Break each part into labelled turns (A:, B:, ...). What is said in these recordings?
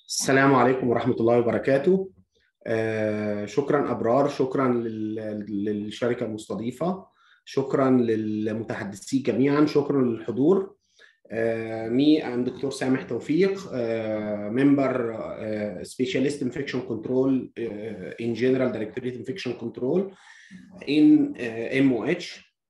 A: السلام عليكم ورحمة الله وبركاته آه شكرا أبرار شكرا لل- للشركة المستضيفة شكرا للمتحدثين جميعا شكرا للحضور Uh, me I'm Dr. Samih Tawfiq, uh, member uh, specialist infection control uh, in General Directorate Infection Control in uh, MOH.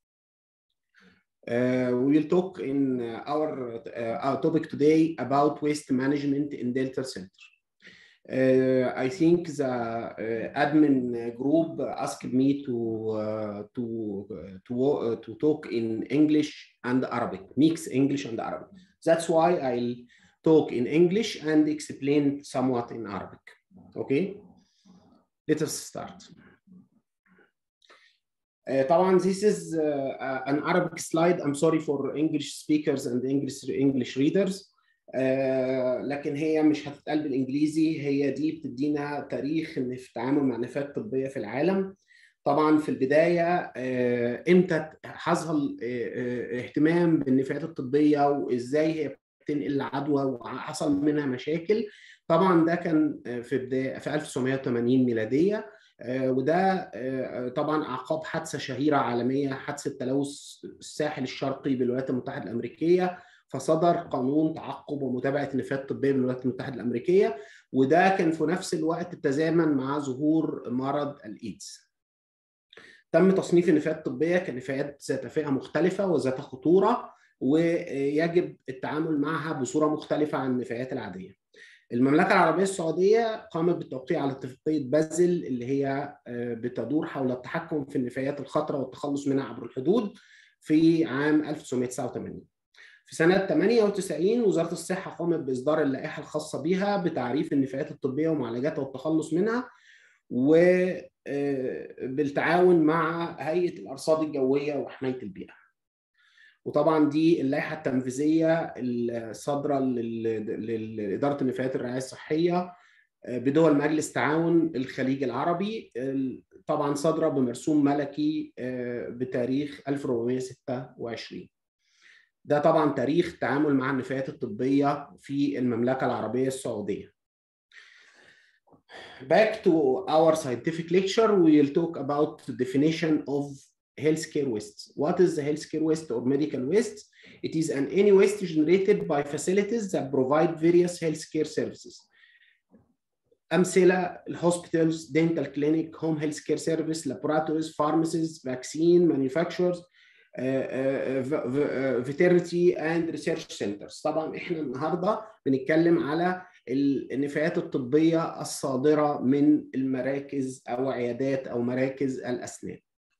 A: Uh, we will talk in uh, our, uh, our topic today about waste management in Delta Center. Uh, I think the uh, admin group asked me to uh, to uh, to uh, to talk in English and Arabic, mix English and Arabic. That's why I'll talk in English and explain somewhat in Arabic. Okay, let us start. Uh, طبعا this is uh, an Arabic slide. I'm sorry for English speakers and English English readers. آه لكن هي مش هتتقال بالانجليزي هي دي بتدينا تاريخ ان في التعامل مع نفايات طبيه في العالم طبعا في البدايه آه امتى حصل آه اهتمام بالنفايات الطبيه وازاي هي بتنقل العدوى وحصل منها مشاكل طبعا ده كان في بدايه في 1980 ميلاديه وده طبعا اعقاب حادثه شهيره عالميه حادثه تلوث الساحل الشرقي بالولايات المتحده الامريكيه فصدر قانون تعقب ومتابعه النفايات الطبيه بالولايات المتحده الامريكيه وده كان في نفس الوقت تزامن مع ظهور مرض الايدز. تم تصنيف النفايات الطبيه كنفايات ذات فئه مختلفه وذات خطوره ويجب التعامل معها بصوره مختلفه عن النفايات العاديه. المملكه العربيه السعوديه قامت بالتوقيع على اتفاقيه بازل اللي هي بتدور حول التحكم في النفايات الخطره والتخلص منها عبر الحدود في عام 1989. في سنة 98 وزارة الصحة قامت بإصدار اللائحة الخاصة بها بتعريف النفايات الطبية ومعالجاتها والتخلص منها وبالتعاون مع هيئة الأرصاد الجوية وحماية البيئة. وطبعا دي اللائحة التنفيذية الصادرة لإدارة النفايات الرعاية الصحية بدول مجلس تعاون الخليج العربي طبعا صادرة بمرسوم ملكي بتاريخ 1426 ده طبعا تاريخ التعامل مع النفايات الطبية في المملكة العربية السعودية. Back to our scientific lecture, we will talk about the definition of healthcare waste. What is the healthcare waste or medical waste? It is an any waste generated by facilities that provide various healthcare services. أمثلة الهوسبيتالز, dental clinic, home healthcare service, laboratories, pharmacies, vaccine manufacturers, فيترنتي اند ريسيرش سنترز طبعا احنا النهارده بنتكلم على النفايات الطبيه الصادره من المراكز او عيادات او مراكز الاسنان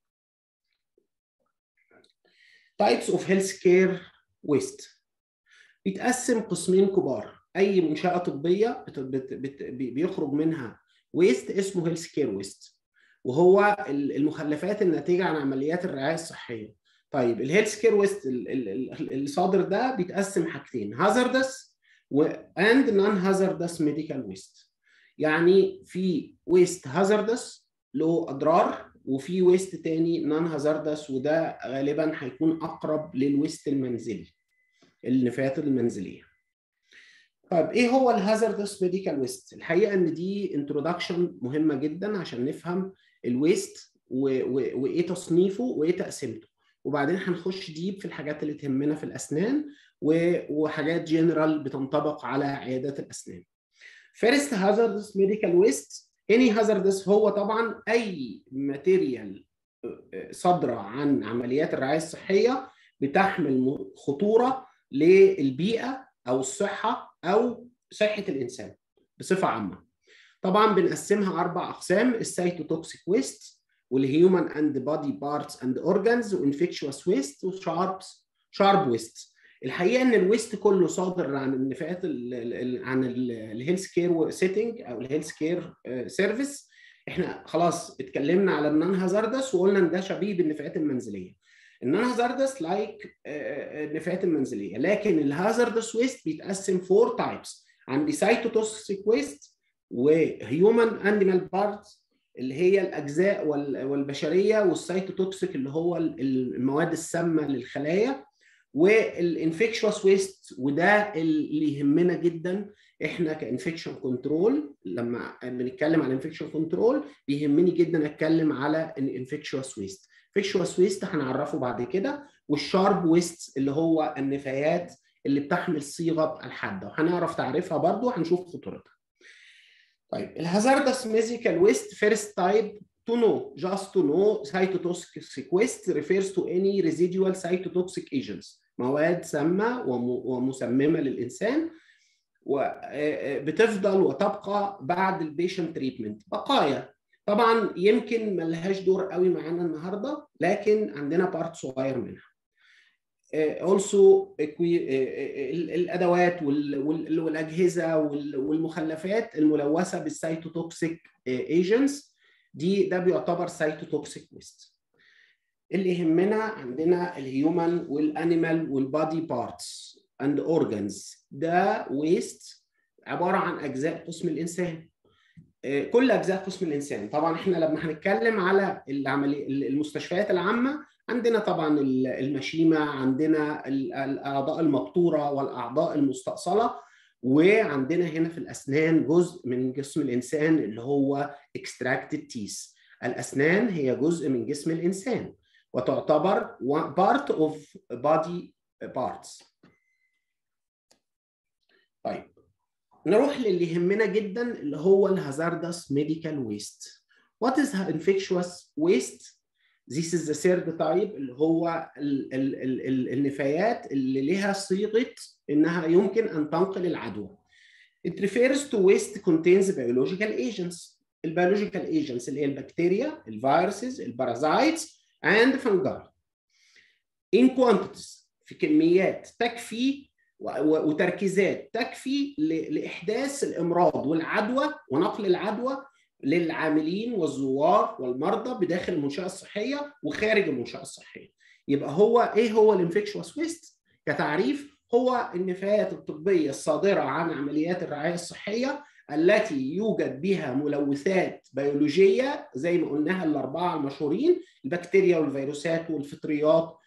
A: تايبس اوف هيلث كير ويست بيتقسم قسمين كبار اي منشاه طبيه بت بت بت بيخرج منها ويست اسمه هيلث كير ويست وهو المخلفات الناتجه عن عمليات الرعايه الصحيه طيب الهيلث كير ويست الصادر ده بيتقسم حاجتين هازاردس واند نون هازاردس ميديكال ويست يعني في ويست هازاردس له اضرار وفي ويست تاني نون هازاردس وده غالبا هيكون اقرب للويست المنزلي النفايات المنزليه طيب ايه هو الهازاردس ميديكال ويست الحقيقه ان دي انترودكشن مهمه جدا عشان نفهم الويست وايه تصنيفه وايه تقسيمته وبعدين هنخش ديب في الحاجات اللي تهمنا في الاسنان وحاجات جنرال بتنطبق على عيادات الاسنان. فيرست هازاردس ميديكال ويست اني هازاردس هو طبعا اي ماتيريال صادره عن عمليات الرعايه الصحيه بتحمل خطوره للبيئه او الصحه او صحه الانسان بصفه عامه. طبعا بنقسمها اربع اقسام السيتوتوكسيك ويست والهيومن اند بادي بارتس اند اورجانز وانفكشوس ويست وشاربس شارب ويست الحقيقه ان الويست كله صادر عن النفايات عن الهيلث كير سيتنج او الهيلث كير سيرفيس احنا خلاص اتكلمنا على النون هازاردس وقلنا ان ده شبيه بالنفايات المنزليه النون هازاردس لايك النفايات المنزليه لكن الهازاردس ويست بيتقسم فور تايبس عندي سايتوتوكسيك ويست وهيومن انيمال بارتس اللي هي الاجزاء والبشريه والسيتوتوكسيك اللي هو المواد السامه للخلايا والانفكشوس ويست وده اللي يهمنا جدا احنا كانفكشن كنترول لما بنتكلم عن انفكشن كنترول بيهمني جدا اتكلم على الانفكشوس ويست انفكشوس ويست هنعرفه بعد كده والشارب ويست اللي هو النفايات اللي بتحمل صيغه الحاده وهنعرف تعريفها برضو هنشوف خطورتها طيب الهازاردس ميزيكال ويست فيرست تايب to know just to know cytotoxic waste refers to any residual cytotoxic agents مواد سامه ومسممه للانسان وبتفضل وتبقى بعد البيشنت تريتمنت بقايا طبعا يمكن ما لهاش دور قوي معانا النهارده لكن عندنا بارت صغير منها also الادوات والاجهزه والمخلفات الملوثه بالسيتوتوكسيك ايجنتس دي ده بيعتبر سيتوتوكسيك ويست اللي يهمنا عندنا الهيومن والانيمال والبادي بارتس اند اورجانز ده ويست عباره عن اجزاء قسم الانسان كل اجزاء قسم الانسان طبعا احنا لما هنتكلم على العملي المستشفيات العامه عندنا طبعا المشيمه عندنا الاعضاء المبتوره والاعضاء المستأصله وعندنا هنا في الاسنان جزء من جسم الانسان اللي هو extracted teeth الاسنان هي جزء من جسم الانسان وتعتبر part of body parts طيب نروح للي يهمنا جدا اللي هو الهازاردس ميديكال ويست What is infectious waste? This is the third type اللي هو ال ال ال ال النفايات اللي لها صيغه انها يمكن ان تنقل العدوى. It refers to waste contains biological agents. البيولوجيكال agents اللي هي البكتيريا، الفيروسز، البارازايتس and fungi. In quantities في كميات تكفي وتركيزات تكفي لاحداث الامراض والعدوى ونقل العدوى للعاملين والزوار والمرضى بداخل المنشاه الصحيه وخارج المنشاه الصحيه. يبقى هو ايه هو الانفكشوس ويست؟ كتعريف هو النفايات الطبيه الصادره عن عمليات الرعايه الصحيه التي يوجد بها ملوثات بيولوجيه زي ما قلناها الاربعه المشهورين البكتيريا والفيروسات والفطريات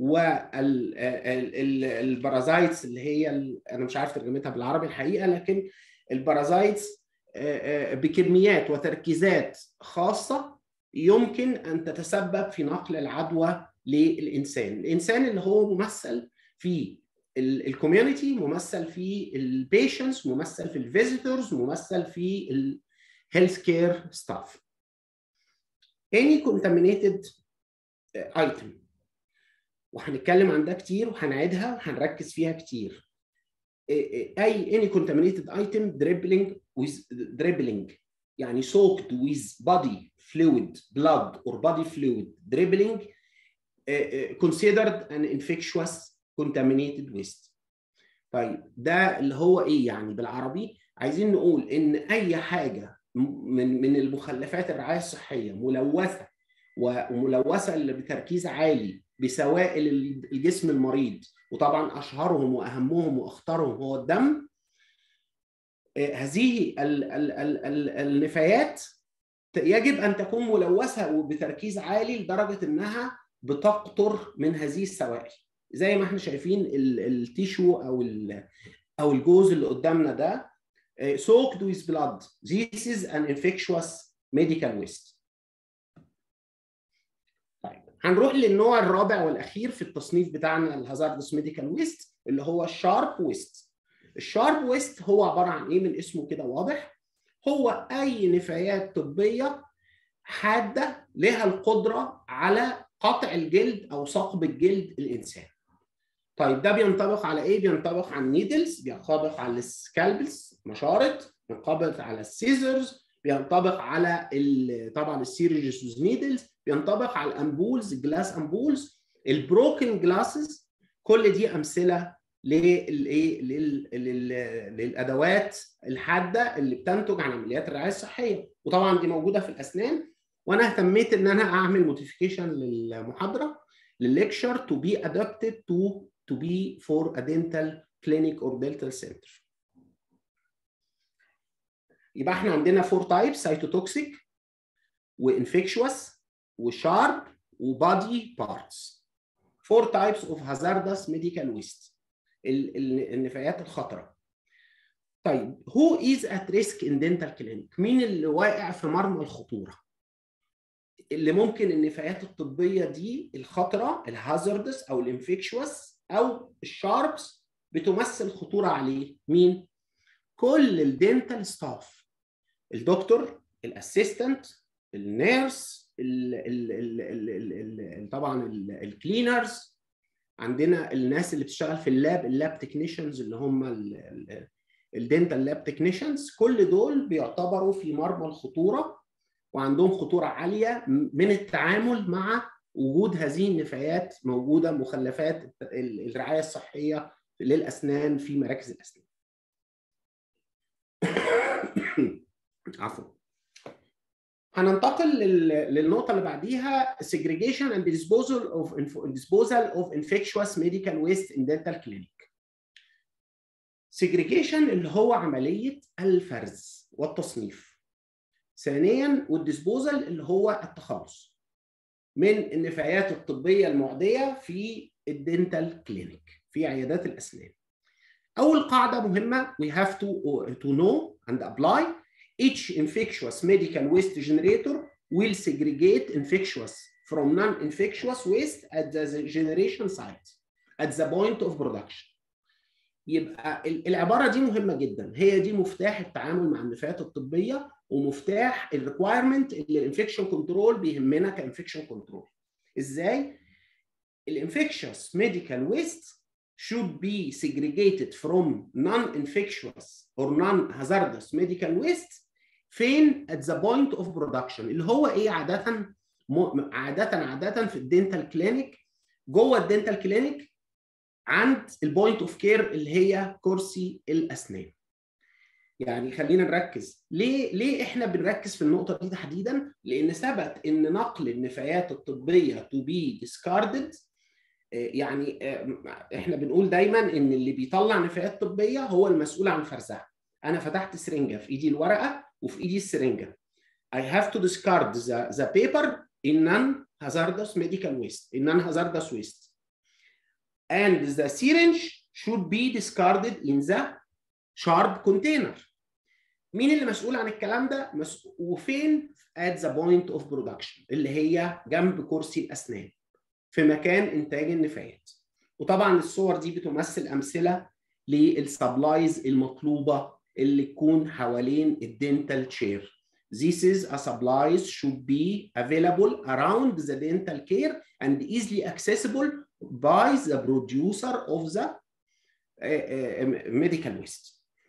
A: والبارازايتس اللي هي انا مش عارف ترجمتها بالعربي الحقيقه لكن البارازايتس بكميات وتركيزات خاصه يمكن ان تتسبب في نقل العدوى للانسان، الانسان اللي هو ممثل في الكوميونتي ممثل في البيشنتس ممثل في الفيزيتورز ممثل في الهيلث كير ستاف. any contaminated item وهنتكلم عن ده كتير وهنعيدها وهنركز فيها كتير. اي any contaminated item dribbling with dribbling يعني soaked with body fluid blood or body fluid dribbling considered an infectious contaminated waste. طيب ده اللي هو ايه يعني بالعربي عايزين نقول ان اي حاجه من من المخلفات الرعايه الصحيه ملوثه وملوثه اللي بتركيز عالي بسوائل الجسم المريض وطبعا اشهرهم واهمهم واخطرهم هو الدم هذه ال ال ال ال النفايات يجب ان تكون ملوثه وبتركيز عالي لدرجه انها بتقطر من هذه السوائل زي ما احنا شايفين التيشو او او الجوز اللي قدامنا ده soaked with blood this is an infectious medical waste طيب هنروح للنوع الرابع والاخير في التصنيف بتاعنا الهازاردس ميديكال ويست اللي هو الشارب ويست الشارب ويست هو عباره عن ايه من اسمه كده واضح هو اي نفايات طبيه حاده لها القدره على قطع الجلد او ثقب الجلد الانسان طيب ده بينطبق على ايه بينطبق على النيدلز بينطبق على السكالبلز مشارط بينطبق على السيزرز بينطبق على طبعا السيرجيس نيدلز بينطبق على الامبولز الجلاس امبولز البروكن جلاسز كل دي امثله للايه للادوات الحاده اللي بتنتج عن عمليات الرعايه الصحيه وطبعا دي موجوده في الاسنان وانا اهتميت ان انا اعمل موديفيكيشن للمحاضره للليكشر to be adapted to to be for a dental clinic or dental center. يبقى احنا عندنا فور تايبس سايتوتوكسيك وانفكشوس وشارب وبادي بارتس. four types of hazardous medical waste النفايات الخطره طيب who is at risk in dental clinic مين اللي واقع في مرمى الخطوره اللي ممكن النفايات الطبيه دي الخطره الهازاردس او الانفكشوس او الشاربس بتمثل خطوره عليه مين كل الدنتال ستاف الدكتور الاسيستنت النيرس ال ال ال ال ال طبعا الكلينرز عندنا الناس اللي بتشتغل في اللاب اللاب تكنيشنز اللي هم الدنتال لاب تكنيشنز كل دول بيعتبروا في مرمى الخطوره وعندهم خطوره عاليه من التعامل مع وجود هذه النفايات موجوده مخلفات الرعايه الصحيه للاسنان في مراكز الاسنان. عفوا. هننتقل للنقطة اللي بعديها segregation and disposal of disposal of infectious medical waste in dental clinic. segregation اللي هو عملية الفرز والتصنيف. ثانيا والديسبوزال اللي هو التخلص من النفايات الطبية المعدية في الدنتال كلينيك في عيادات الأسنان. أول قاعدة مهمة we have to, to know and apply each infectious medical waste generator will segregate infectious from non-infectious waste at the generation site at the point of production. يبقى العباره دي مهمه جدا هي دي مفتاح التعامل مع النفايات الطبيه ومفتاح الريكوايرمنت اللي الانفكشن كنترول بيهمنا كانفكشن كنترول ازاي الانفكشوس ميديكال ويست should be segregated from non-infectious or non-hazardous medical waste فين at the point of production اللي هو ايه عاده عاده عاده في الدنتال كلينيك جوه الدنتال كلينيك عند البوينت اوف كير اللي هي كرسي الاسنان يعني خلينا نركز ليه ليه احنا بنركز في النقطه دي تحديدا لان ثبت ان نقل النفايات الطبيه تو بي ديسكاردد يعني احنا بنقول دايما ان اللي بيطلع نفايات طبيه هو المسؤول عن فرزها انا فتحت سرنجه في ايدي الورقه وفي ايدي السرنجه I have to discard the, the paper in non-hazardous medical waste in non-hazardous waste and the syringe should be discarded in the sharp container. مين اللي مسؤول عن الكلام ده؟ مسؤول وفين؟ at the point of production اللي هي جنب كرسي الأسنان في مكان إنتاج النفايات. وطبعا الصور دي بتمثل أمثلة للسبلايز المطلوبة اللي تكون حوالين الدنتال تشير. This is a supplies should be available around the dental care and easily accessible by the producer of the uh, uh, medical waste.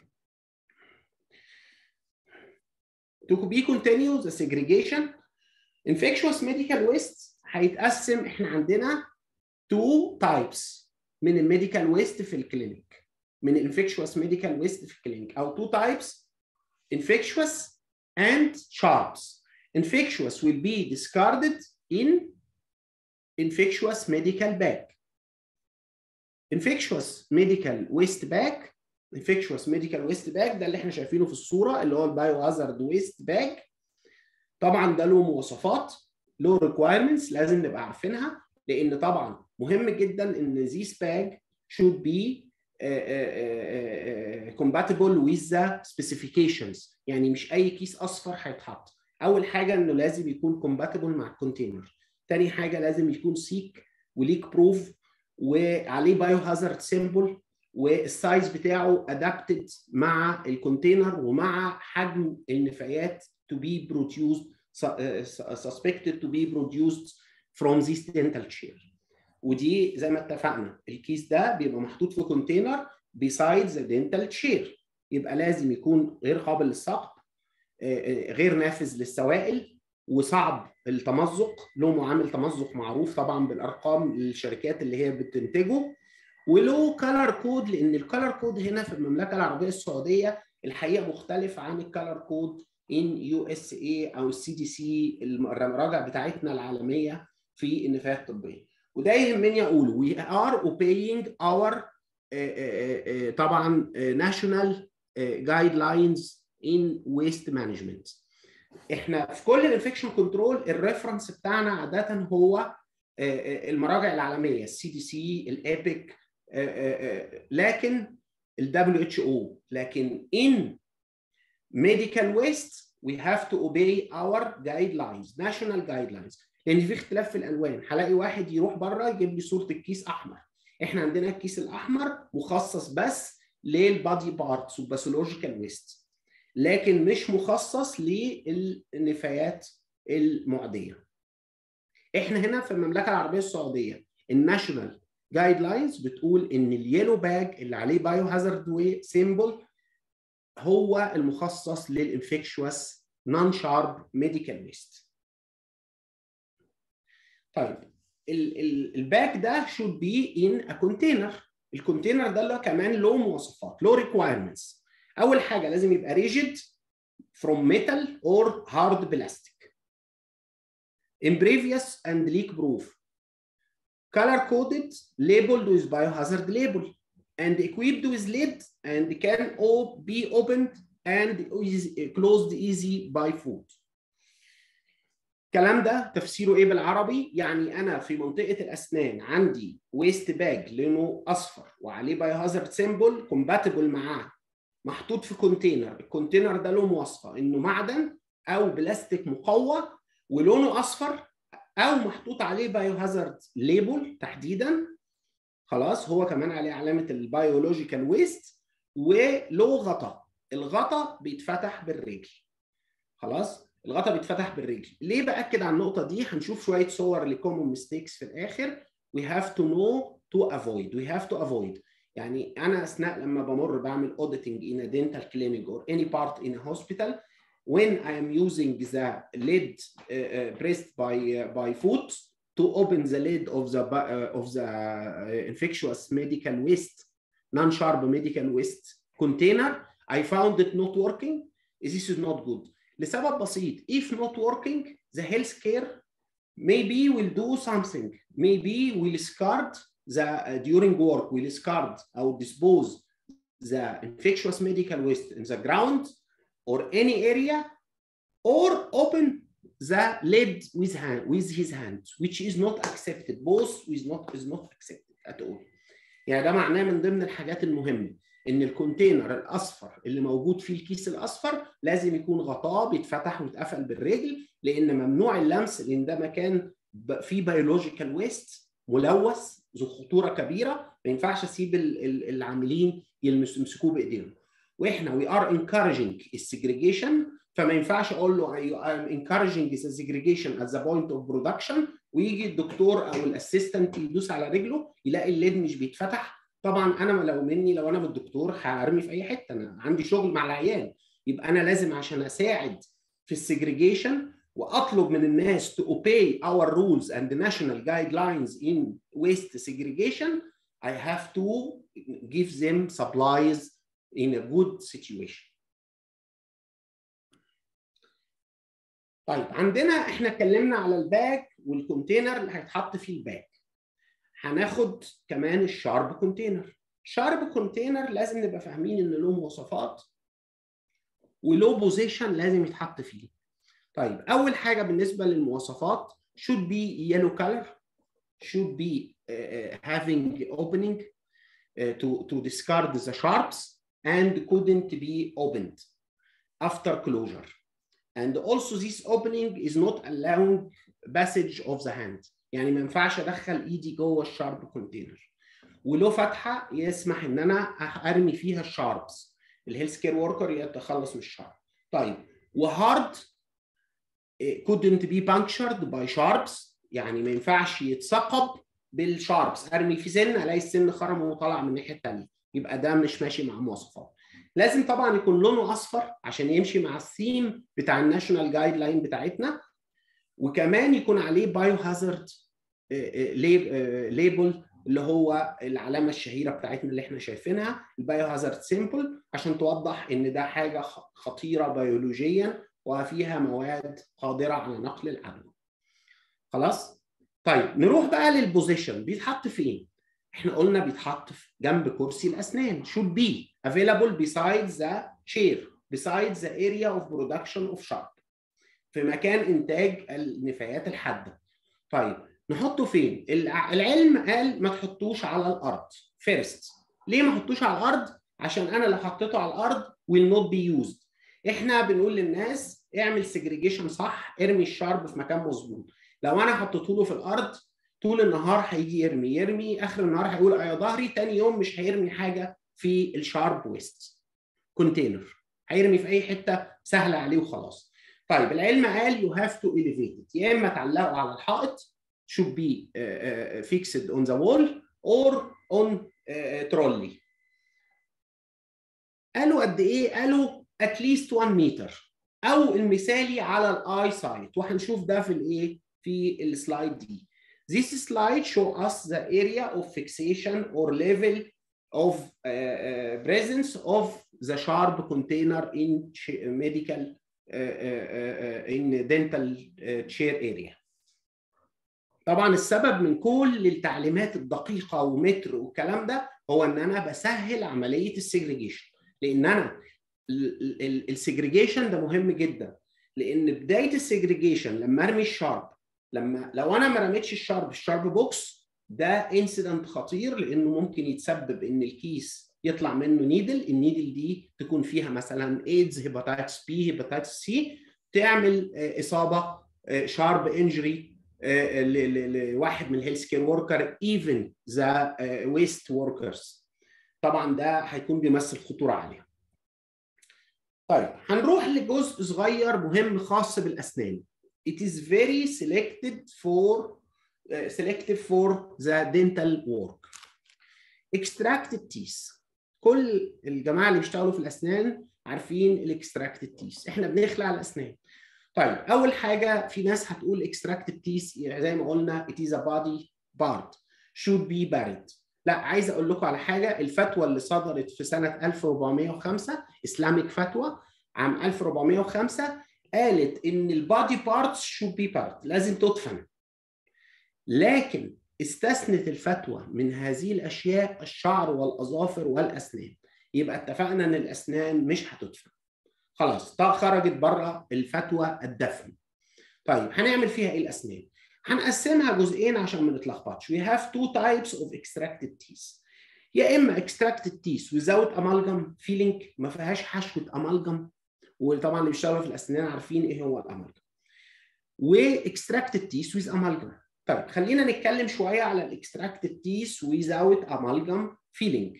A: To be continued the segregation infectious medical waste هيتقسم احنا عندنا two types من الميديكال ويست في الكلينيك من الانفكشوس ميديكال ويست في الكلينيك او two types infectious and sharps. Infectious will be discarded in infectious medical bag. Infectious medical waste bag infectious medical waste bag ده اللي احنا شايفينه في الصوره اللي هو البايو هازارد ويست باج طبعا ده له مواصفات له ريكوايرمنتس لازم نبقى عارفينها لان طبعا مهم جدا ان this bag should be uh, uh, uh, compatible with the specifications يعني مش اي كيس اصفر هيتحط اول حاجه انه لازم يكون compatible مع الكونتينر تاني حاجه لازم يكون سيك وليك بروف وعليه بايو هازارد سيمبل والسايز بتاعه ادابتد مع الكونتينر ومع حجم النفايات to be produced suspected to be produced from this dental chair ودي زي ما اتفقنا الكيس ده بيبقى محطوط في كونتينر beside the dental chair يبقى لازم يكون غير قابل للسقط غير نافذ للسوائل وصعب التمزق له معامل تمزق معروف طبعا بالارقام للشركات اللي هي بتنتجه وله كلر كود لان الكلر كود هنا في المملكه العربيه السعوديه الحقيقه مختلف عن الكلر كود ان يو اس اي او السي دي سي المراجع بتاعتنا العالميه في النفايات الطبيه وده يهمني اقوله وي ار obeying اور طبعا ناشونال جايد لاينز ان ويست مانجمنت احنا في كل الانفكشن كنترول الريفرنس بتاعنا عاده هو المراجع العالميه السي دي سي الابيك لكن ال WHO لكن in medical waste we have to obey our guidelines national guidelines لان في اختلاف في الالوان هلاقي واحد يروح بره يجيب لي صوره الكيس احمر احنا عندنا الكيس الاحمر مخصص بس للبادي بارتس وباثولوجيكال ويست لكن مش مخصص للنفايات المعديه احنا هنا في المملكه العربيه السعوديه الناشونال جايد لاينز بتقول ان اليلو باج اللي عليه بايو هازارد واي سيمبل هو المخصص للانفكشوس نون شارب ميديكال ويست طيب الباك ده should be in a container الكونتينر ده اللي كمان له مواصفات له requirements اول حاجه لازم يبقى rigid from metal or hard plastic impervious and leak proof color coded labeled with biohazard label and equipped with lid and can be opened and closed easy by foot الكلام ده تفسيره ايه بالعربي؟ يعني انا في منطقه الاسنان عندي ويست باج لونه اصفر وعليه بايو هازارد سيمبل كومباتبل معاه محطوط في كونتينر، الكونتينر ده له مواصفه انه معدن او بلاستيك مقوى ولونه اصفر او محطوط عليه بايو هازارد ليبل تحديدا خلاص هو كمان عليه علامه البيولوجيكال ويست وله غطا الغطا بيتفتح بالرجل خلاص الغطا بيتفتح بالرجل ليه باكد على النقطه دي هنشوف شويه صور لكومون ميستيكس في الاخر we have to know to avoid we have to avoid يعني انا اثناء لما بمر بعمل auditing in a dental clinic or any part in a hospital when I am using the lid uh, uh, pressed by uh, by foot to open the lid of the uh, of the uh, infectious medical waste non-sharp medical waste container I found it not working this is not good لسبب بسيط if not working the healthcare maybe will do something maybe will discard the uh, during work will discard or dispose the infectious medical waste in the ground or any area or open the lid with hand with his hand which is not accepted both is not is not accepted at all يعني ده معناه من ضمن الحاجات المهمه ان الكونتينر الاصفر اللي موجود فيه الكيس الاصفر لازم يكون غطاه بيتفتح ويتقفل بالرجل لان ممنوع اللمس لان ده مكان فيه بيولوجيكال ويست ملوث ذو خطوره كبيره ما ينفعش اسيب العاملين يمسكوه بايديهم واحنا وي ار انكارجنج السجريجيشن فما ينفعش اقول له I'm encouraging the segregation at the point of production ويجي الدكتور او الاسيستنت يدوس على رجله يلاقي الليد مش بيتفتح طبعا انا لو مني لو انا من الدكتور هرمي في اي حته انا عندي شغل مع العيان يبقى انا لازم عشان اساعد في السجريجيشن واطلب من الناس to obey our rules and the national guidelines in waste segregation I have to give them supplies in a good situation. طيب عندنا احنا اتكلمنا على الباك والكونتينر اللي هيتحط فيه الباك. هناخد كمان الشارب كونتينر. شارب كونتينر لازم نبقى فاهمين ان له مواصفات وله بوزيشن لازم يتحط فيه. طيب اول حاجه بالنسبه للمواصفات should be yellow color should be uh, having opening uh, to to discard the sharps and couldn't be opened after closure and also this opening is not allowing passage of the hand يعني ما ينفعش ادخل ايدي جوه الشارب كونتينر وله فتحه يسمح ان انا ارمي فيها الشاربس الهيلث كير وركر يتخلص من الشارب طيب وهارد couldn't be punctured by sharps يعني ما ينفعش يتثقب بالشاربس ارمي في سن الاقي السن خرم وطالع من الناحيه الثانيه يبقى ده مش ماشي مع مواصفات لازم طبعا يكون لونه اصفر عشان يمشي مع الثيم بتاع الناشونال جايد لاين بتاعتنا وكمان يكون عليه بايو هازارد ليبل اللي هو العلامه الشهيره بتاعتنا اللي احنا شايفينها البايو هازارد سيمبل عشان توضح ان ده حاجه خطيره بيولوجيا وفيها مواد قادره على نقل العدوى. خلاص؟ طيب نروح بقى للبوزيشن بيتحط فين؟ احنا قلنا بيتحط جنب كرسي الاسنان should be available besides the chair besides the area of production of sharp في مكان انتاج النفايات الحاده. طيب نحطه فين العلم قال ما تحطوش على الارض فيرست ليه ما احطوش على الارض عشان انا لو حطيته على الارض will not be used احنا بنقول للناس اعمل سيجريجيشن صح ارمي الشارب في مكان مظبوط لو انا حطيته له في الارض طول النهار هيجي يرمي يرمي اخر النهار هيقول يا ظهري تاني يوم مش هيرمي حاجه في الشارب ويست كونتينر هيرمي في اي حته سهله عليه وخلاص طيب العلم قال يو هاف تو elevate يا اما تعلقه على الحائط should be uh, uh, fixed on the wall or on uh, trolley قالوا قد ايه قالوا at least 1 متر او المثالي على الاي سايت وهنشوف ده في الايه في السلايد دي This slide show us the area of fixation or level of uh, uh, presence of the sharp container in medical uh, uh, in dental chair area. طبعا السبب من كل التعليمات الدقيقة ومتر والكلام ده هو ان انا بسهل عملية السيجريجيشن لان انا السيجريجيشن ده مهم جدا لان بداية السيجريجيشن لما ارمي الشارب لما لو انا ما رميتش الشارب الشارب بوكس ده انسيدنت خطير لانه ممكن يتسبب ان الكيس يطلع منه نيدل النيدل دي تكون فيها مثلا ايدز هيباتايتس بي هيباتايتس سي تعمل اصابه شارب انجري لواحد من الهيلث كير وركر ايفن ذا ويست وركرز طبعا ده هيكون بيمثل خطوره عاليه طيب هنروح لجزء صغير مهم خاص بالاسنان it is very selected for uh, selective for the dental work. extracted teeth كل الجماعه اللي بيشتغلوا في الاسنان عارفين الاكستراكتد تيث احنا بنخلع الاسنان طيب اول حاجه في ناس هتقول اكستراكتد تيث يعني زي ما قلنا it is a body part should be buried لا عايز اقول لكم على حاجه الفتوى اللي صدرت في سنه 1405 اسلامك فتوى عام 1405 قالت ان البادي بارتس شود بي بارت لازم تدفن لكن استثنت الفتوى من هذه الاشياء الشعر والاظافر والاسنان يبقى اتفقنا ان الاسنان مش هتدفن خلاص خرجت بره الفتوى الدفن طيب هنعمل فيها ايه الاسنان هنقسمها جزئين عشان ما نتلخبطش we have two types of extracted teeth يا اما extracted teeth without amalgam filling ما فيهاش حشوه amalgam وطبعا اللي بيشتغلوا في الاسنان عارفين ايه هو الامالجم واكستراكتد تيس ويز امالجم طيب خلينا نتكلم شويه على الاكستراكتد تيس without امالجم فيلينج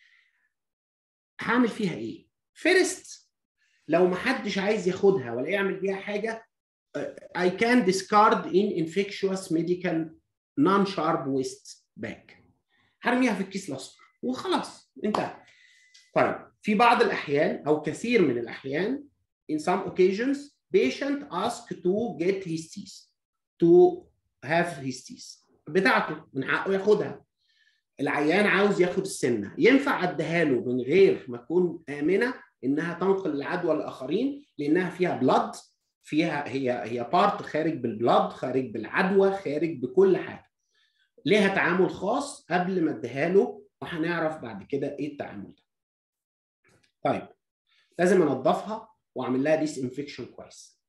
A: هعمل فيها ايه فيرست لو ما حدش عايز ياخدها ولا يعمل بيها حاجه I can discard in infectious medical non-sharp waste bag هرميها في الكيس الاصفر وخلاص انتهى طيب في بعض الأحيان أو كثير من الأحيان in some occasions patient ask to get his teeth to have his teeth بتاعته من حقه ياخدها العيان عاوز ياخد السنة ينفع أديها له من غير ما تكون آمنة إنها تنقل العدوى للآخرين لأنها فيها بلاد فيها هي هي بارت خارج بالبلاد خارج بالعدوى خارج بكل حاجة ليها تعامل خاص قبل ما اديها له وهنعرف بعد كده ايه التعامل ده طيب لازم انضفها واعمل لها ديس انفكشن كويس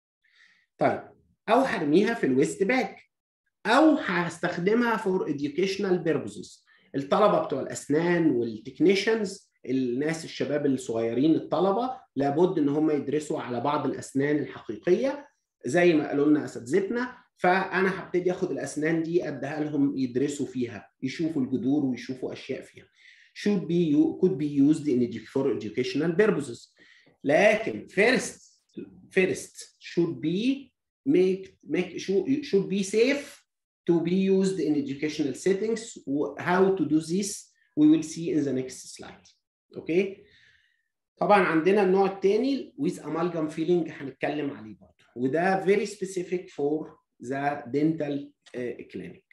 A: طيب او هرميها في الويست باج او هستخدمها فور educational purposes الطلبه بتوع الاسنان والتكنيشنز الناس الشباب الصغيرين الطلبه لابد ان هم يدرسوا على بعض الاسنان الحقيقيه زي ما قالوا لنا اساتذتنا فانا هبتدي اخد الاسنان دي اديها لهم يدرسوا فيها يشوفوا الجذور ويشوفوا اشياء فيها should be could be used in for educational purposes لكن first first should be make make should be safe to be used in educational settings how to do this we will see in the next slide okay طبعا عندنا النوع الثاني with amalgam filling هنتكلم عليه برضه وده very specific for the dental uh, clinic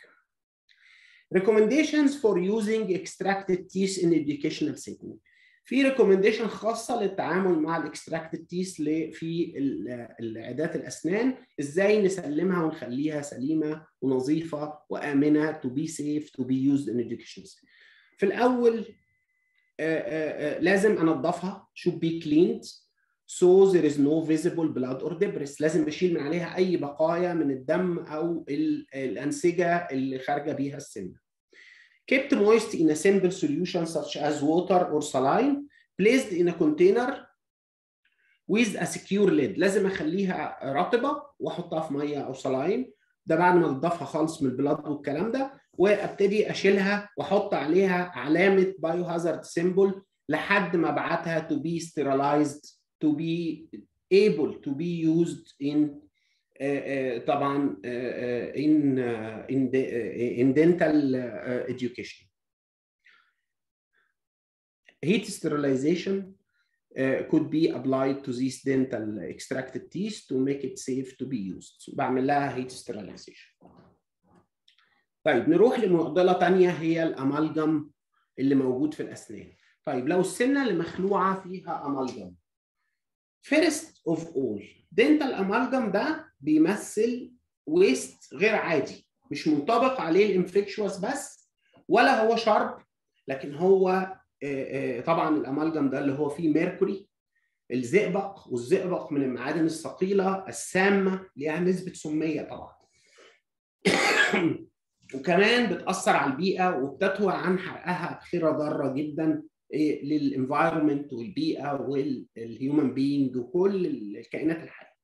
A: recommendations for using extracted teeth in educational setting في ريكومنديشن خاصه للتعامل مع الاكستراكتد تيس في العيادات الاسنان ازاي نسلمها ونخليها سليمه ونظيفه وامنه to be safe to be used in education في الاول آآ آآ لازم انضفها should be cleaned so there is no visible blood or debris لازم اشيل من عليها اي بقايا من الدم او الانسجه اللي خارجه بيها السنه kept moist in a simple solution such as water or saline placed in a container with a secure lid لازم اخليها رطبه واحطها في ميه او سلاين ده بعد ما تضافها خالص من البلاد والكلام ده وابتدي اشيلها واحط عليها علامه بايو هازارد سيمبل لحد ما ابعتها to be sterilized to be able to be used in uh, uh, طبعا uh, in in in dental education. Heat sterilization could be applied to these dental extracted teeth to make it safe to be used. بعمل لها heat sterilization. طيب نروح لمعضله ثانيه هي الامالجم اللي موجود في الاسنان. طيب لو السنه اللي مخلوعه فيها امالجم فيرست اوف اول دنتال امالجم ده بيمثل ويست غير عادي مش منطبق عليه الانفكشوس بس ولا هو شارب لكن هو طبعا الامالجم ده اللي هو فيه ميركوري الزئبق والزئبق من المعادن الثقيله السامه ليها نسبه سميه طبعا وكمان بتاثر على البيئه وبتتوه عن حرقها بخيره ضاره جدا للانفايرمنت والبيئه والهيومن بينج وكل الكائنات الحيه.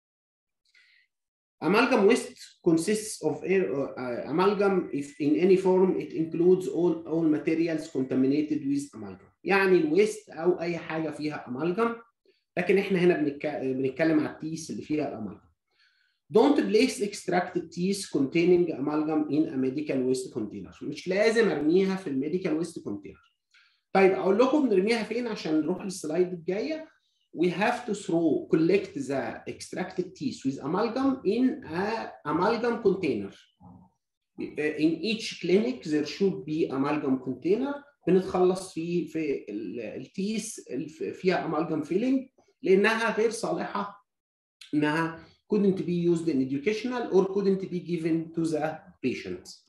A: Amalgam waste consists of uh, amalgam if in any form it includes all all materials contaminated with amalgam. يعني الويست او اي حاجه فيها امالجم لكن احنا هنا بنتكلم على التيس اللي فيها الامالجم. Don't place extracted teeth containing amalgam in a medical waste container. مش لازم ارميها في الميديكال waste container. طيب اقول لكم نرميها فين عشان نروح للسلايد الجايه we have to throw collect the extracted teeth with amalgam in a amalgam container in each clinic there should be amalgam container بنتخلص فيه في التيس فيها amalgam filling لانها غير صالحه انها couldn't be used in educational or couldn't be given to the patient.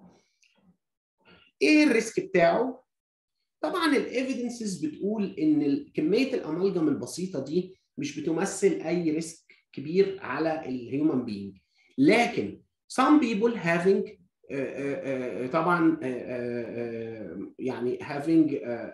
A: ايه الريسك بتاعه؟ طبعا الايفيدنسز بتقول ان كميه الامالجم البسيطه دي مش بتمثل اي ريسك كبير على الهيومن بينج لكن some people having uh, uh, uh, طبعا يعني having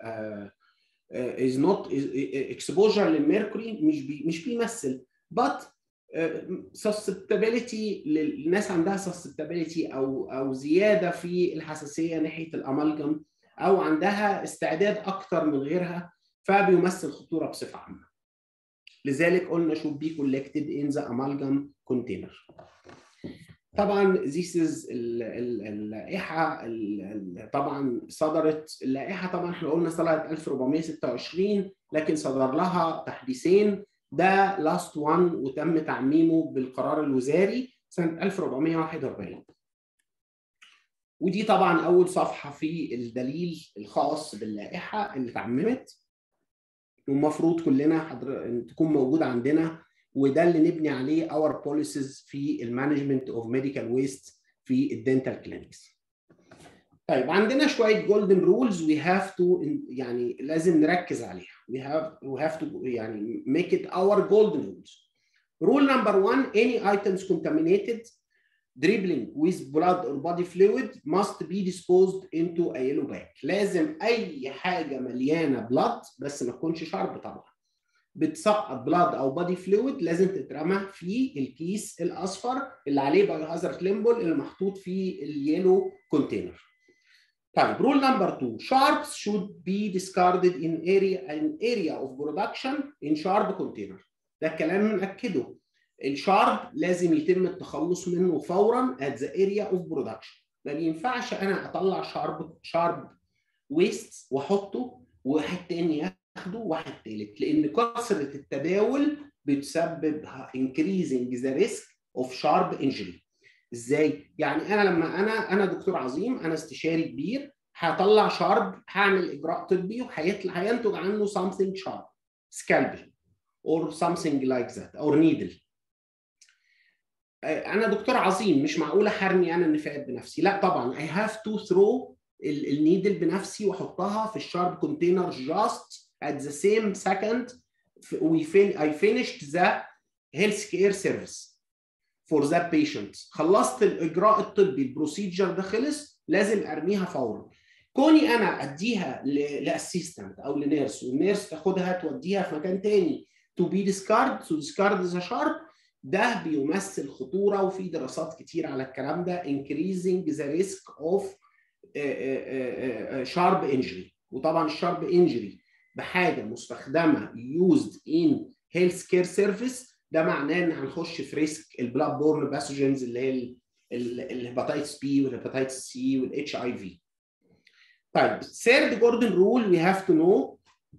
A: is not exposure للميركوري مش بي مش بيمثل but susceptibility للناس عندها susceptibility او او زياده في الحساسيه ناحيه الامالجم او عندها استعداد اكتر من غيرها فبيمثل خطوره بصفه عامه. لذلك قلنا should be collected in the amalgam container. طبعا this is اللائحه طبعا صدرت اللائحه طبعا احنا قلنا صدرت 1426 لكن صدر لها تحديثين ده لاست وان وتم تعميمه بالقرار الوزاري سنه 1441 ودي طبعا اول صفحه في الدليل الخاص باللائحه اللي اتعممت والمفروض كلنا حضر تكون موجود عندنا وده اللي نبني عليه اور بوليسيز في المانجمنت اوف ميديكال ويست في الدنتال كلينكس طيب عندنا شويه جولدن رولز وي هاف تو يعني لازم نركز عليها we have we have to يعني make it our golden rules rule number one any items contaminated dribbling with blood or body fluid must be disposed into a yellow bag لازم اي حاجه مليانه blood بس ما تكونش شرب طبعا بتسقط بلاد او بادي فلويد لازم تترمى في الكيس الاصفر اللي عليه بايو هازارد ليمبل اللي محطوط في اليلو كونتينر. طيب رول نمبر 2 sharps should be discarded in area an area of production in sharp container. ده الكلام نأكده. الشارب لازم يتم التخلص منه فورا at the area of production. ما بينفعش انا اطلع شارب شارب ويست واحطه وواحد تاني ياخده واحد تالت لان كثره التداول بتسبب increasing the risk of sharp injury. ازاي؟ يعني انا لما انا انا دكتور عظيم انا استشاري كبير هطلع شارب هعمل اجراء طبي وهيطلع هينتج عنه something sharp scalpel or something like that or needle انا دكتور عظيم مش معقوله هرمي انا النفايات بنفسي لا طبعا I have to throw النيدل بنفسي واحطها في الشارب كونتينر just at the same second we fin I finished the health care service for that patient خلصت الاجراء الطبي البروسيجر ده خلص لازم ارميها فورا كوني انا اديها لاسيستنت او لنيرس والنيرس تاخدها توديها في مكان تاني to be discarded to discard the sharp ده بيمثل خطوره وفي دراسات كتير على الكلام ده increasing the risk of sharp injury وطبعا الشارب انجري بحاجه مستخدمه used in health care service ده معناه ان هنخش في ريسك البلاد بورن باثوجينز اللي هي الهيباتيتس بي والهيباتيتس سي والاتش اي في طيب third Gordon rule we have to know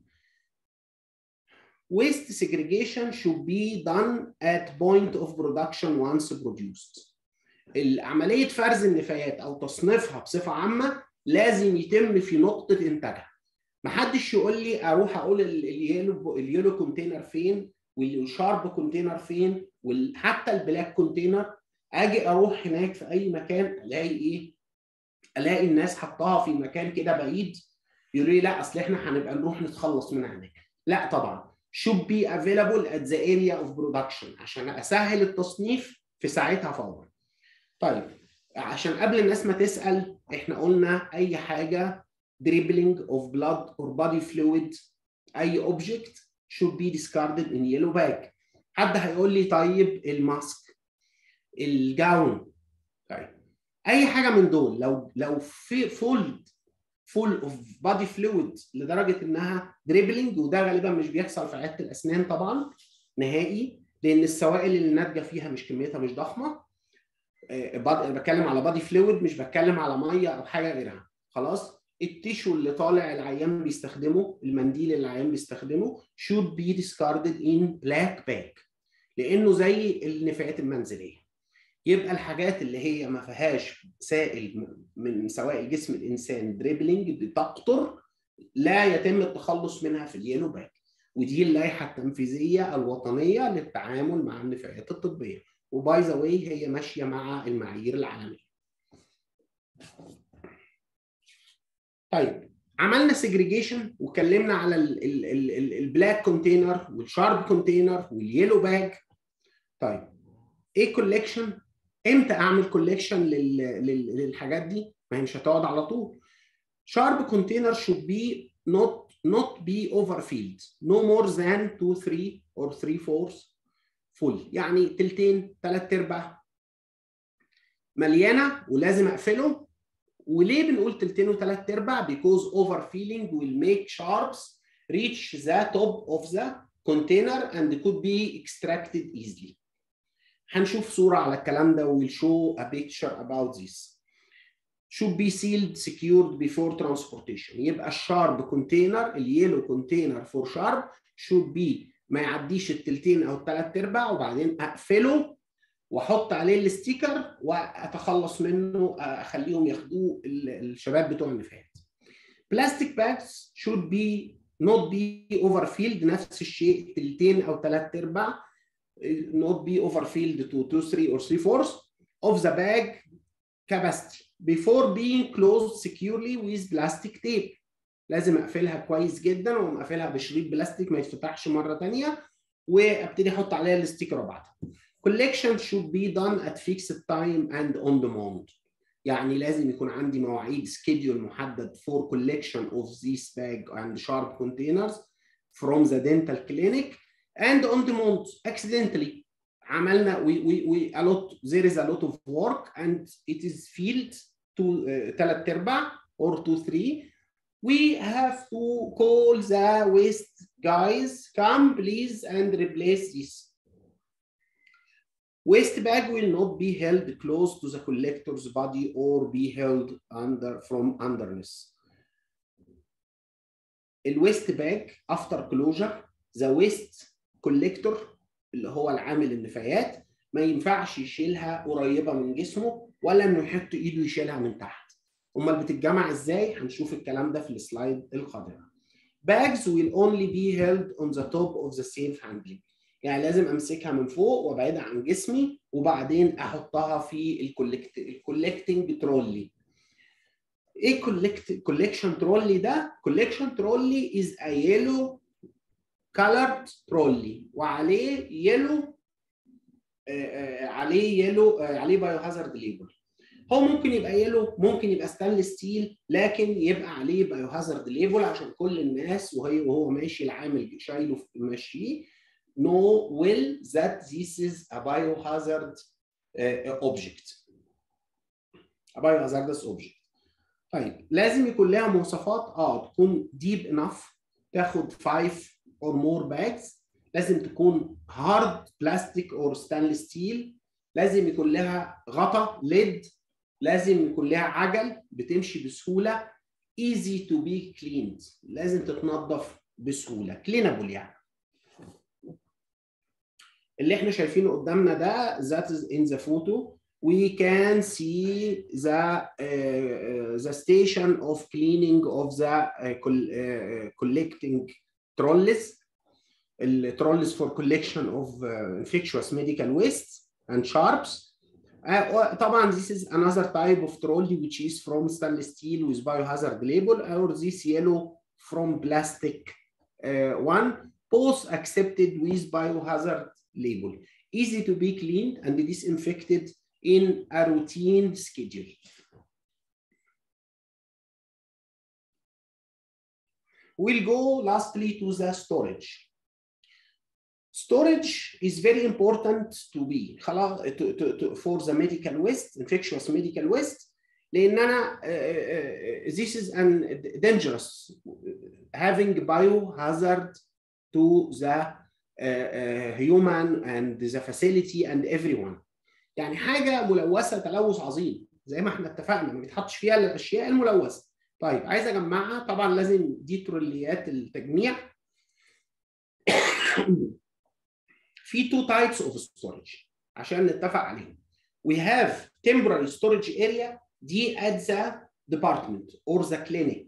A: waste segregation should be done at point of production once produced. عملية فرز النفايات أو تصنيفها بصفة عامة لازم يتم في نقطة إنتاجها. محدش يقول لي أروح أقول اليلو اليلو كونتينر فين والشارب كونتينر فين وحتى البلاك كونتينر أجي أروح هناك في أي مكان ألاقي إيه؟ ألاقي الناس حطاها في مكان كده بعيد يقولوا لي لا أصل إحنا هنبقى نروح نتخلص منها هناك. لا طبعا should be available at the area of production عشان اسهل التصنيف في ساعتها فورا. طيب عشان قبل الناس ما تسال احنا قلنا اي حاجه dribbling of blood or body fluid اي object should be discarded in yellow bag. حد هيقول لي طيب الماسك الجاون طيب اي حاجه من دول لو لو في فول فول اوف بادي فلويد لدرجه انها دريبلينج وده غالبا مش بيحصل في عياده الاسنان طبعا نهائي لان السوائل اللي ناتجه فيها مش كميتها مش ضخمه أه بتكلم على بادي فلويد مش بتكلم على ميه او حاجه غيرها خلاص التيشو اللي طالع العيان بيستخدمه المنديل اللي العيان بيستخدمه should be discarded in black bag لانه زي النفايات المنزليه يبقى الحاجات اللي هي ما فيهاش سائل من سوائل جسم الانسان دريبلينج بتقطر لا يتم التخلص منها في اليلو باك ودي اللائحه التنفيذيه الوطنيه للتعامل مع النفايات الطبيه وباي ذا واي هي ماشيه مع المعايير العالميه. طيب عملنا سيجريجيشن واتكلمنا على البلاك كونتينر والشارب كونتينر واليلو باج طيب ايه كوليكشن امتى اعمل كوليكشن للحاجات دي ما هي مش هتقعد على طول sharp container should be not not be overfilled no more than 2 3 or 3 fourths full يعني تلتين ثلاث ارباع مليانه ولازم اقفله وليه بنقول تلتين وثلاث ارباع because overfilling will make sharps reach the top of the container and could be extracted easily هنشوف صورة على الكلام ده we'll show a picture about this should be sealed secured before transportation يبقى الشارب كونتينر اليلو كونتينر فور شارب should be ما يعديش التلتين او الثلاث ارباع وبعدين اقفله واحط عليه الستيكر واتخلص منه اخليهم ياخدوه الشباب بتوع النفايات بلاستيك باكس should be not be overfilled نفس الشيء تلتين او ثلاث ارباع not be overfilled to 2 3 or 3 fourths of the bag capacity before being closed securely with plastic tape لازم اقفلها كويس جدا واقوم قافلها بشريط بلاستيك ما يتفتحش مره ثانيه وابتدي احط عليها الستيكر وبعدها collection should be done at fixed time and on demand يعني لازم يكون عندي مواعيد schedule محدد for collection of this bag and sharp containers from the dental clinic and on demand accidentally عملنا we, we, we a lot there is a lot of work and it is filled to ثلاث uh, ارباع or to three we have to call the waste guys come please and replace this waste bag will not be held close to the collector's body or be held under from underneath الويست باج after closure the waste collector اللي هو العامل النفايات ما ينفعش يشيلها قريبه من جسمه ولا انه يحط ايده يشيلها من تحت امال بتتجمع ازاي هنشوف الكلام ده في السلايد القادمه bags will only be held on the top of the safe handling يعني لازم امسكها من فوق وابعدها عن جسمي وبعدين احطها في الكولكت الكولكتنج ترولي ايه كولكت كولكشن ترولي ده كولكشن ترولي is a yellow colored trolley وعليه يلو عليه يلو عليه بايو هازارد ليبل هو ممكن يبقى يلو ممكن يبقى ستانلس ستيل لكن يبقى عليه بايو هازارد ليبل عشان كل الناس وهي وهو ماشي العامل شايله ماشيه know well that this is a biohazard uh, object a biohazardous object طيب لازم يكون لها مواصفات اه تكون deep enough تاخد 5 or more bags لازم تكون hard plastic or stainless steel لازم يكون لها غطا ليد لازم يكون لها عجل بتمشي بسهوله easy to be cleaned لازم تتنظف بسهوله cleanable يعني اللي احنا شايفينه قدامنا ده that is in the photo we can see the uh, the station of cleaning of the uh, uh, collecting trolleys trolleys for collection of uh, infectious medical wastes and sharps uh, طبعا this is another type of trolley which is from stainless steel with biohazard label or this yellow from plastic uh, one both accepted with biohazard label easy to be cleaned and disinfected in a routine schedule. We'll go lastly to the storage. Storage is very important to be to, to, to, for the medical waste, infectious medical waste, لأن أنا uh, uh, this is an dangerous having biohazard to the uh, human and the facility and everyone. يعني حاجه ملوثه تلوث عظيم زي ما احنا اتفقنا ما بيتحطش فيها الاشياء الملوثه طيب عايز اجمعها طبعا لازم دي تروليات التجميع في two types of storage عشان نتفق عليهم we have temporary storage area دي at the department or the clinic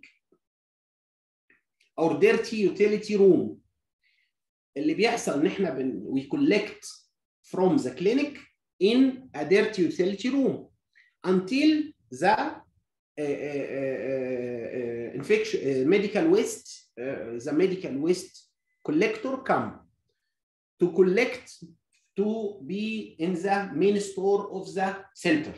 A: or dirty utility room اللي بيحصل ان احنا بن we collect from the clinic in a dirty utility room until the uh, uh, uh, infection medical waste the medical waste collector come to collect to be in the main store of the center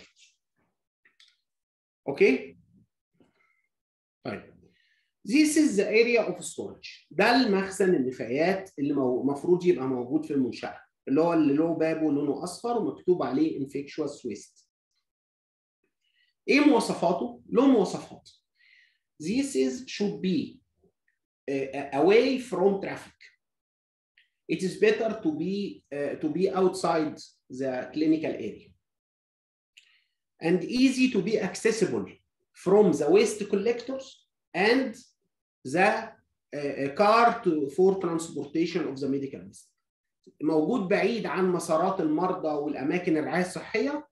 A: okay طيب This is the area of storage. ده المخزن النفايات اللي المفروض يبقى موجود في المنشأة. اللي هو اللي له باب ولونه اصفر ومكتوب عليه infectious waste. ايه مواصفاته؟ له مواصفات. This is should be uh, away from traffic. It is better to be uh, to be outside the clinical area. And easy to be accessible from the waste collectors and the uh, car to, for transportation of the medical waste. موجود بعيد عن مسارات المرضى والاماكن الرعايه الصحيه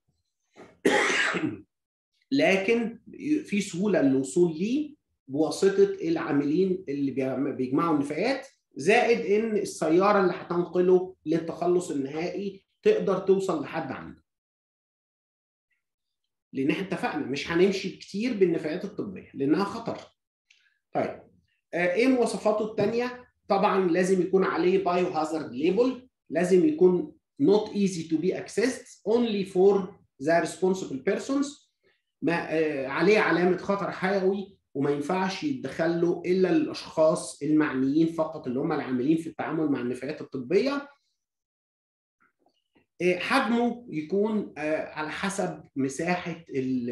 A: لكن في سهوله للوصول ليه بواسطه العاملين اللي بيجمعوا النفايات زائد ان السياره اللي هتنقله للتخلص النهائي تقدر توصل لحد عنده. لان احنا اتفقنا مش هنمشي كتير بالنفايات الطبيه لانها خطر. طيب ايه مواصفاته الثانيه؟ طبعا لازم يكون عليه بايو هازارد ليبل لازم يكون not easy to be accessed only for the responsible persons ما آه عليه علامه خطر حيوي وما ينفعش يتدخل له الا الاشخاص المعنيين فقط اللي هم العاملين في التعامل مع النفايات الطبيه آه حجمه يكون آه على حسب مساحه ال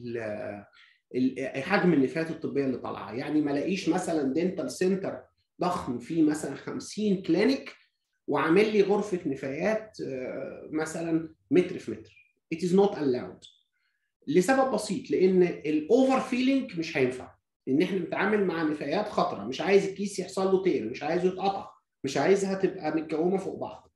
A: ال حجم النفايات الطبيه اللي طالعه يعني ما الاقيش مثلا دينتال سنتر ضخم فيه مثلا 50 كلينيك وعامل لي غرفه نفايات مثلا متر في متر. It is not allowed. لسبب بسيط لان الاوفر فيلينج مش هينفع. ان احنا بنتعامل مع نفايات خطره مش عايز الكيس يحصل له تير مش عايزه يتقطع مش عايزها تبقى متكومه فوق بعض.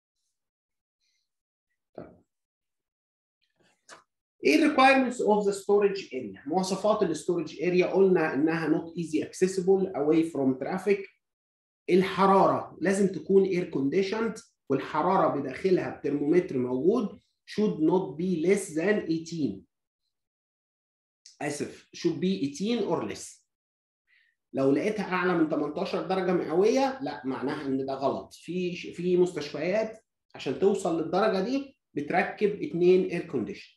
A: ايه الريكوايرمنتس اوف ذا ستورج اريا؟ مواصفات الستورج اريا قلنا انها نوت ايزي اكسسبل اواي فروم ترافيك الحراره لازم تكون اير كونديشند والحراره بداخلها بترمومتر موجود should not be less than 18 اسف should be 18 or less لو لقيتها اعلى من 18 درجه مئويه لا معناها ان ده غلط في في مستشفيات عشان توصل للدرجه دي بتركب اثنين اير كونديشن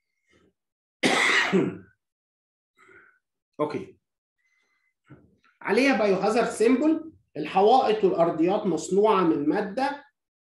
A: اوكي عليها بايو هازارد سيمبل الحوائط والارضيات مصنوعه من ماده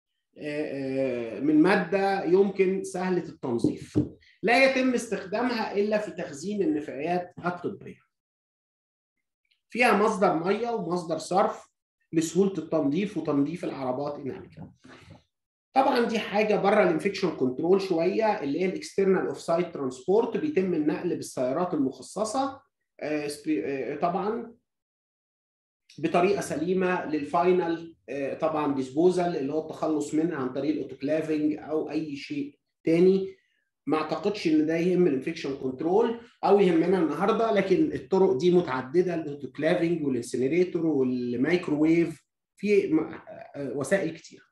A: من ماده يمكن سهله التنظيف لا يتم استخدامها الا في تخزين النفايات الطبيه فيها مصدر ميه ومصدر صرف لسهوله التنظيف وتنظيف العربات اناميكا طبعا دي حاجه بره الانفكشن كنترول شويه اللي هي الاكسترنال اوف سايت ترانسبورت بيتم النقل بالسيارات المخصصه طبعا بطريقه سليمه للفاينل طبعا ديسبوزال اللي هو التخلص منها عن طريق الاوتوكلافنج او اي شيء تاني ما اعتقدش ان ده يهم الانفكشن كنترول او يهمنا النهارده لكن الطرق دي متعدده الاوتوكلافنج والانسينيريتور والمايكروويف في وسائل كتير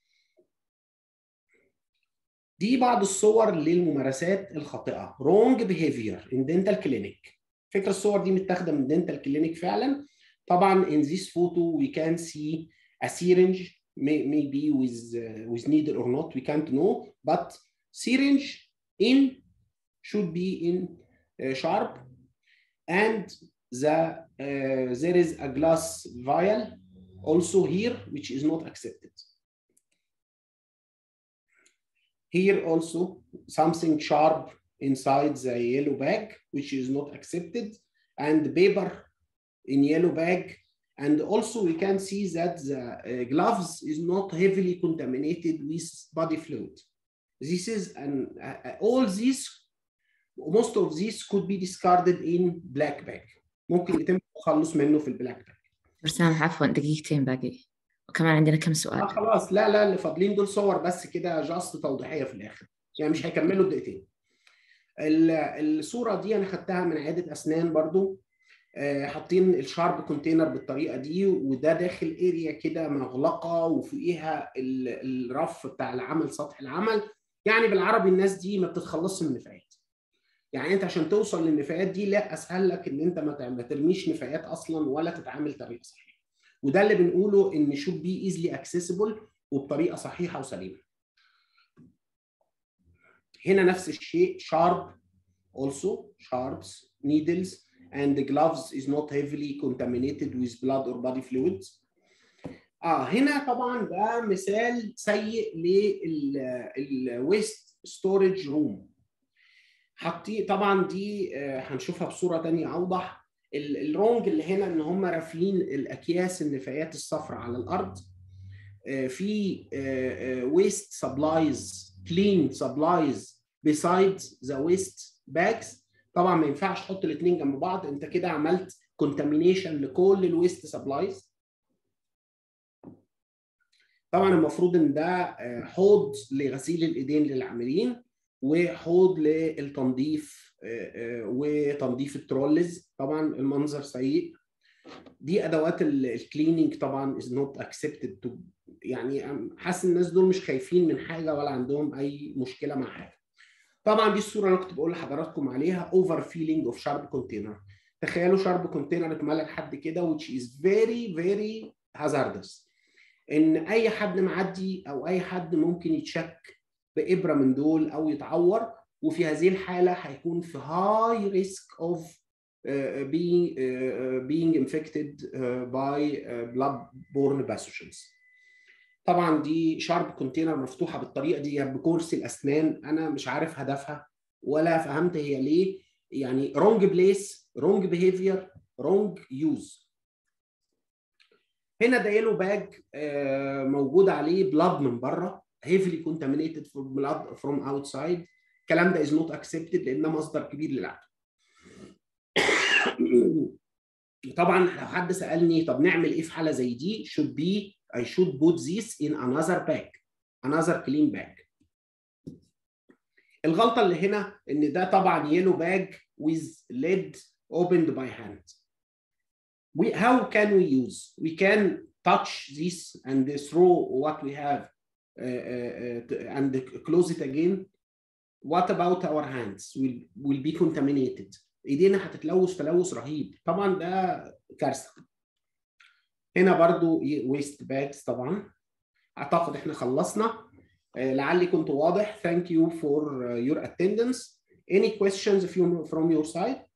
A: دي بعض الصور للممارسات الخاطئه wrong behavior in dental clinic فكره الصور دي متاخده من dental clinic فعلا طبعا in this photo we can see a syringe may, maybe with uh, with needle or not we can't know but syringe in should be in uh, sharp and the uh, there is a glass vial also here which is not accepted here also something sharp inside the yellow bag which is not accepted and paper in yellow bag and also we can see that the uh, gloves is not heavily contaminated with body fluid this is an uh, all these most of these could be discarded in black bag ممكن يتم التخلص منه في البلاك باج
B: برسام عفوا دقيقتين باقي وكمان عندنا كم سؤال
A: آه خلاص لا لا اللي فاضلين دول صور بس كده جاست توضيحيه في الاخر يعني مش هيكملوا الدقيقتين الصوره دي انا خدتها من عياده اسنان برضو حاطين الشارب كونتينر بالطريقه دي وده داخل اريا كده مغلقه وفوقيها الرف بتاع العمل سطح العمل يعني بالعربي الناس دي ما بتتخلصش من النفايات يعني انت عشان توصل للنفايات دي لا اسهل لك ان انت ما ترميش نفايات اصلا ولا تتعامل طريقه صحيحه وده اللي بنقوله ان should be easily accessible وبطريقه صحيحه وسليمه هنا نفس الشيء sharp also sharps needles and the gloves is not heavily contaminated with blood or body fluids. اه هنا طبعا ده مثال سيء للويست ستورج روم. حاطين طبعا دي هنشوفها بصوره ثانيه اوضح الرونج اللي هنا ان هم رافلين الاكياس النفايات الصفراء على الارض في ويست سبلايز كلين سبلايز بيسايدز ذا ويست باجز طبعا ما ينفعش تحط الاثنين جنب بعض انت كده عملت كونتامينيشن لكل الويست سبلايز طبعا المفروض ان ده حوض لغسيل الايدين للعاملين وحوض للتنظيف وتنظيف الترولز طبعا المنظر سيء دي ادوات الكليننج طبعا از نوت اكسبتد يعني حاسس الناس دول مش خايفين من حاجه ولا عندهم اي مشكله مع حاجه طبعا دي الصوره اللي كنت بقول لحضراتكم عليها اوفر فيلينج اوف شارب كونتينر تخيلوا شارب كونتينر اتملى لحد كده which is very very hazardous ان اي حد معدي او اي حد ممكن يتشك بابره من دول او يتعور وفي هذه الحاله هيكون في هاي ريسك اوف being uh, being infected uh, by uh, blood-borne pathogens. طبعا دي شارب كونتينر مفتوحه بالطريقه دي بكرسي الاسنان انا مش عارف هدفها ولا فهمت هي ليه يعني رونج بليس رونج بيهيفير رونج يوز هنا ده يلو باج موجود عليه بلاد من بره heavily contaminated from blood from outside الكلام ده is not accepted لانه مصدر كبير للعدوى طبعا لو حد سالني طب نعمل ايه في حاله زي دي should be I should put this in another bag another clean bag الغلطه اللي هنا ان ده طبعا yellow bag with lid opened by hand we how can we use we can touch this and throw what we have uh, uh, and close it again what about our hands will will be contaminated ايدينا هتتلوث تلوث رهيب طبعا ده كارثه هنا برضو ويست باجز طبعا اعتقد احنا خلصنا لعلي كنت واضح thank you for your attendance any questions from your side